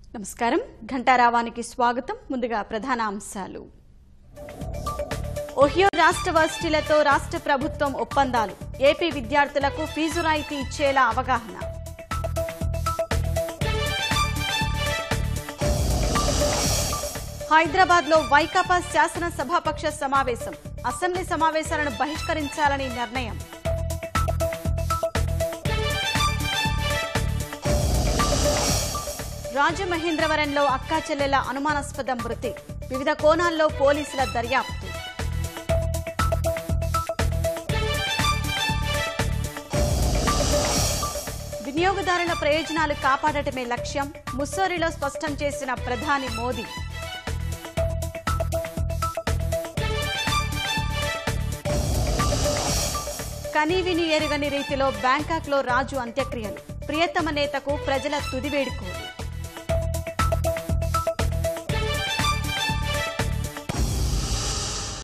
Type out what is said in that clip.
నమస్కారం ఘంటారావానికి స్వాగతం ముందుగా ప్రధాన అంశాలు ఓహియో రాష్ట్ర వర్సిటీలతో రాష్ట్ర ప్రభుత్వం ఒప్పందాలు ఏపీ విద్యార్థులకు ఫీజు రాయితీ ఇచ్చేలా అవగాహన హైదరాబాద్ లో వైకాపా శాసనసభాపక్ష సమావేశం అసెంబ్లీ సమావేశాలను బహిష్కరించాలని నిర్ణయం రాజమహేంద్రవరంలో అక్కా చెల్లెల అనుమానాస్పద మృతి వివిధ కోణాల్లో పోలీసుల దర్యాప్తు వినియోగదారుల ప్రయోజనాలు కాపాడటమే లక్ష్యం ముస్సోరిలో స్పష్టం చేసిన ప్రధాని మోదీ కనీవిని ఎరుగని రీతిలో బ్యాంకాక్ లో రాజు అంత్యక్రియలు ప్రియతమ నేతకు ప్రజల తుదివేడుకోలు